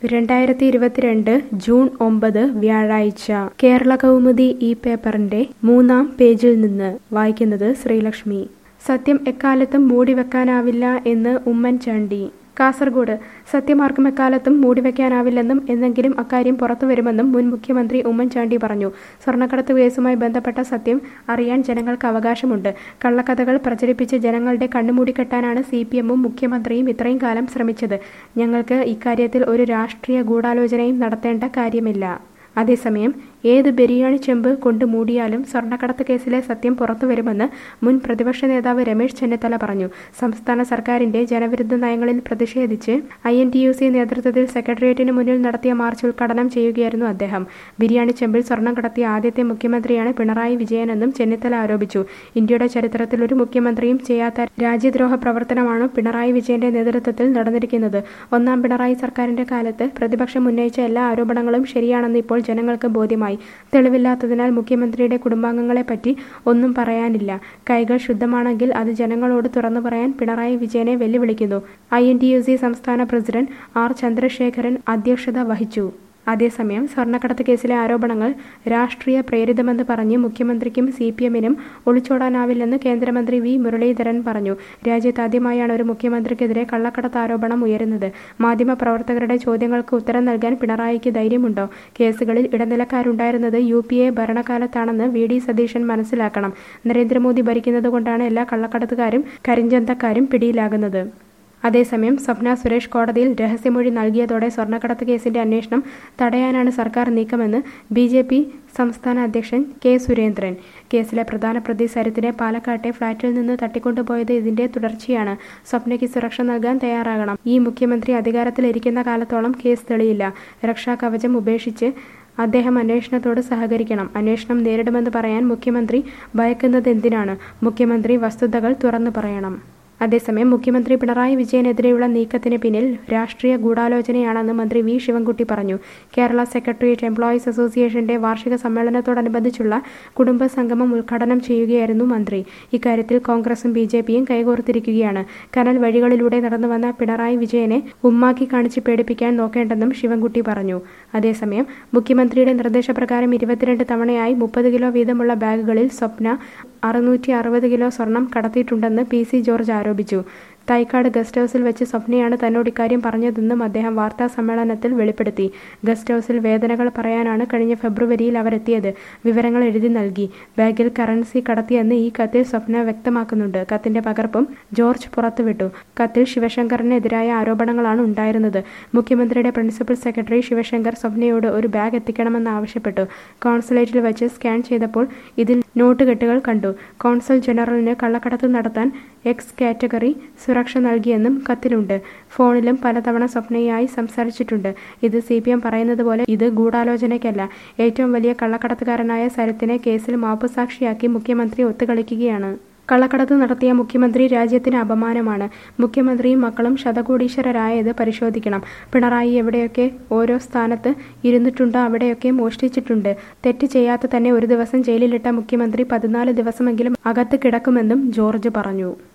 രണ്ടായിരത്തി ഇരുപത്തിരണ്ട് ജൂൺ ഒമ്പത് വ്യാഴാഴ്ച കേരള കൗമുദി ഈ പേപ്പറിന്റെ മൂന്നാം പേജിൽ നിന്ന് വായിക്കുന്നത് ശ്രീലക്ഷ്മി സത്യം എക്കാലത്തും മൂടിവെക്കാനാവില്ല എന്ന് ഉമ്മൻചാണ്ടി കാസർഗോഡ് സത്യമാർഗം എക്കാലത്തും മൂടിവെക്കാനാവില്ലെന്നും എന്നെങ്കിലും അക്കാര്യം പുറത്തുവരുമെന്നും മുൻ മുഖ്യമന്ത്രി ഉമ്മൻചാണ്ടി പറഞ്ഞു സ്വർണ്ണക്കടത്ത് കേസുമായി ബന്ധപ്പെട്ട സത്യം അറിയാൻ ജനങ്ങൾക്ക് അവകാശമുണ്ട് കള്ളക്കഥകൾ പ്രചരിപ്പിച്ച് ജനങ്ങളുടെ കണ്ണുമൂടിക്കെട്ടാനാണ് സി പി എമ്മും മുഖ്യമന്ത്രിയും ഇത്രയും കാലം ശ്രമിച്ചത് ഞങ്ങൾക്ക് ഇക്കാര്യത്തിൽ ഒരു രാഷ്ട്രീയ ഗൂഢാലോചനയും നടത്തേണ്ട കാര്യമില്ല അതേസമയം ഏത് ബിരിയാണി ചെമ്പ് കൊണ്ട് മൂടിയാലും സ്വർണ്ണക്കടത്ത് കേസിലെ സത്യം പുറത്തുവരുമെന്ന് മുൻ പ്രതിപക്ഷ നേതാവ് രമേശ് ചെന്നിത്തല പറഞ്ഞു സംസ്ഥാന സർക്കാരിന്റെ ജനവിരുദ്ധ നയങ്ങളിൽ പ്രതിഷേധിച്ച് I N T U C നേതൃത്വത്തിൽ സെക്രട്ടേറിയറ്റിന് മുന്നിൽ നടത്തിയ മാർച്ച് ഉദ്ഘാടനം ചെയ്യുകയായിരുന്നു അദ്ദേഹം ബിരിയാണി ചെമ്പിൽ സ്വർണം കടത്തിയ ആദ്യത്തെ മുഖ്യമന്ത്രിയാണ് പിണറായി വിജയനെന്നും ചെന്നിത്തല ആരോപിച്ചു ഇന്ത്യയുടെ ചരിത്രത്തിൽ ഒരു മുഖ്യമന്ത്രിയും ചെയ്യാത്ത രാജ്യദ്രോഹ പ്രവർത്തനമാണ് പിണറായി വിജയന്റെ നേതൃത്വത്തിൽ നടന്നിരിക്കുന്നത് ഒന്നാം പിണറായി സർക്കാരിന്റെ കാലത്ത് പ്രതിപക്ഷം ഉന്നയിച്ച എല്ലാ ആരോപണങ്ങളും ശരിയാണെന്ന് ഇപ്പോൾ ജനങ്ങൾക്ക് ബോധ്യമായി തെളിവില്ലാത്തതിനാൽ മുഖ്യമന്ത്രിയുടെ കുടുംബാംഗങ്ങളെപ്പറ്റി ഒന്നും പറയാനില്ല കൈകൾ ശുദ്ധമാണെങ്കിൽ അത് ജനങ്ങളോട് തുറന്നു പറയാൻ പിണറായി വിജയനെ വെല്ലുവിളിക്കുന്നു I N T U C സംസ്ഥാന പ്രസിഡന്റ് ആർ ചന്ദ്രശേഖരൻ അധ്യക്ഷത വഹിച്ചു അതേസമയം സ്വർണ്ണക്കടത്ത് കേസിലെ ആരോപണങ്ങൾ രാഷ്ട്രീയ പ്രേരിതമെന്ന് പറഞ്ഞ് മുഖ്യമന്ത്രിക്കും സി പി എമ്മിനും ഒളിച്ചോടാനാവില്ലെന്ന് കേന്ദ്രമന്ത്രി വി മുരളീധരൻ പറഞ്ഞു രാജ്യത്താദ്യമായാണ് ഒരു മുഖ്യമന്ത്രിക്കെതിരെ കള്ളക്കടത്ത് ആരോപണം ഉയരുന്നത് മാധ്യമപ്രവർത്തകരുടെ ചോദ്യങ്ങൾക്ക് ഉത്തരം നൽകാൻ പിണറായിക്ക് ധൈര്യമുണ്ടോ കേസുകളിൽ ഇടനിലക്കാരുണ്ടായിരുന്നത് യു പി എ ഭരണകാലത്താണെന്ന് വി ഡി സതീശൻ മനസ്സിലാക്കണം നരേന്ദ്രമോദി ഭരിക്കുന്നത് കൊണ്ടാണ് എല്ലാ കള്ളക്കടത്തുകാരും കരിഞ്ചന്തക്കാരും പിടിയിലാകുന്നത് അതേസമയം സ്വപ്ന സുരേഷ് കോടതിയിൽ രഹസ്യമൊഴി നൽകിയതോടെ സ്വർണ്ണക്കടത്ത് കേസിന്റെ അന്വേഷണം തടയാനാണ് സർക്കാർ നീക്കമെന്ന് ബി ജെ പി സംസ്ഥാന അധ്യക്ഷൻ കെ സുരേന്ദ്രൻ കേസിലെ പ്രധാന പ്രതി സരിത്തിനെ പാലക്കാട്ടെ ഫ്ളാറ്റിൽ നിന്ന് തട്ടിക്കൊണ്ടുപോയത് ഇതിന്റെ തുടർച്ചയാണ് സ്വപ്നയ്ക്ക് സുരക്ഷ നൽകാൻ തയ്യാറാകണം ഈ മുഖ്യമന്ത്രി അധികാരത്തിലിരിക്കുന്ന കാലത്തോളം കേസ് തെളിയില്ല രക്ഷാകവചം ഉപേക്ഷിച്ച് അദ്ദേഹം അന്വേഷണത്തോട് സഹകരിക്കണം അന്വേഷണം നേരിടുമെന്ന് പറയാൻ മുഖ്യമന്ത്രി ഭയക്കുന്നത് എന്തിനാണ് മുഖ്യമന്ത്രി വസ്തുതകൾ തുറന്നു പറയണം അതേസമയം മുഖ്യമന്ത്രി പിണറായി വിജയനെതിരെയുള്ള നീക്കത്തിന് പിന്നിൽ രാഷ്ട്രീയ ഗൂഢാലോചനയാണെന്ന് മന്ത്രി വി ശിവൻകുട്ടി പറഞ്ഞു കേരള സെക്രട്ടേറിയറ്റ് എംപ്ലോയീസ് അസോസിയേഷന്റെ വാർഷിക സമ്മേളനത്തോടനുബന്ധിച്ചുള്ള കുടുംബ സംഗമം ഉദ്ഘാടനം ചെയ്യുകയായിരുന്നു മന്ത്രി ഇക്കാര്യത്തിൽ കോൺഗ്രസും ബി ജെ പിയും കൈകോർത്തിരിക്കുകയാണ് കനൽ വഴികളിലൂടെ നടന്നുവന്ന പിണറായി വിജയനെ ഉമ്മാക്കി കാണിച്ച് പേടിപ്പിക്കാൻ നോക്കേണ്ടെന്നും ശിവൻകുട്ടി പറഞ്ഞു അതേസമയം മുഖ്യമന്ത്രിയുടെ നിർദ്ദേശപ്രകാരം ഇരുപത്തിരണ്ട് തവണയായി മുപ്പത് കിലോ വീതമുള്ള ബാഗുകളിൽ സ്വപ്ന അറുന്നൂറ്റി അറുപത് കിലോ സ്വർണം കടത്തിയിട്ടുണ്ടെന്ന് പി സി ജോർജ് ആരോപിച്ചു തൈക്കാട് ഗസ്റ്റ് ഹൌസിൽ വെച്ച് സ്വപ്നയാണ് തന്നോട് ഇക്കാര്യം പറഞ്ഞതെന്നും അദ്ദേഹം വാർത്താ സമ്മേളനത്തിൽ വെളിപ്പെടുത്തി ഗസ്റ്റ് ഹൌസിൽ വേദനകൾ പറയാനാണ് കഴിഞ്ഞ ഫെബ്രുവരിയിൽ അവരെത്തിയത് വിവരങ്ങൾ എഴുതി നൽകി ബാഗിൽ കറൻസി കടത്തിയെന്ന് ഈ കത്തിൽ സ്വപ്ന വ്യക്തമാക്കുന്നുണ്ട് കത്തിന്റെ പകർപ്പും ജോർജ് പുറത്തുവിട്ടു കത്തിൽ ശിവശങ്കറിനെതിരായ ആരോപണങ്ങളാണ് ഉണ്ടായിരുന്നത് മുഖ്യമന്ത്രിയുടെ പ്രിൻസിപ്പൽ സെക്രട്ടറി ശിവശങ്കർ സ്വപ്നയോട് ഒരു ബാഗ് എത്തിക്കണമെന്ന് ആവശ്യപ്പെട്ടു കോൺസുലേറ്റിൽ വെച്ച് സ്കാൻ ചെയ്തപ്പോൾ ഇതിൽ നോട്ടുകെട്ടുകൾ കണ്ടു കോൺസൽ ജനറലിന് കള്ളക്കടത്ത് നടത്താൻ എക്സ് കാറ്റഗറി സുരക്ഷ നൽകിയെന്നും കത്തിലുണ്ട് ഫോണിലും പലതവണ സ്വപ്നയായി സംസാരിച്ചിട്ടുണ്ട് ഇത് സി പി എം പറയുന്നത് പോലെ ഇത് ഗൂഢാലോചനയ്ക്കല്ല ഏറ്റവും വലിയ കള്ളക്കടത്തുകാരനായ സരത്തിനെ കേസിൽ മാപ്പുസാക്ഷിയാക്കി മുഖ്യമന്ത്രി ഒത്തുകളിക്കുകയാണ് കള്ളക്കടത്ത് നടത്തിയ മുഖ്യമന്ത്രി രാജ്യത്തിന് അപമാനമാണ് മുഖ്യമന്ത്രിയും മക്കളും ശതകോടീശ്വരരായത് പരിശോധിക്കണം പിണറായി എവിടെയൊക്കെ ഓരോ സ്ഥാനത്ത് ഇരുന്നിട്ടുണ്ടോ അവിടെയൊക്കെ മോഷ്ടിച്ചിട്ടുണ്ട് തെറ്റ് ചെയ്യാത്ത തന്നെ ഒരു ദിവസം ജയിലിലിട്ട മുഖ്യമന്ത്രി പതിനാല് ദിവസമെങ്കിലും അകത്ത് കിടക്കുമെന്നും ജോർജ് പറഞ്ഞു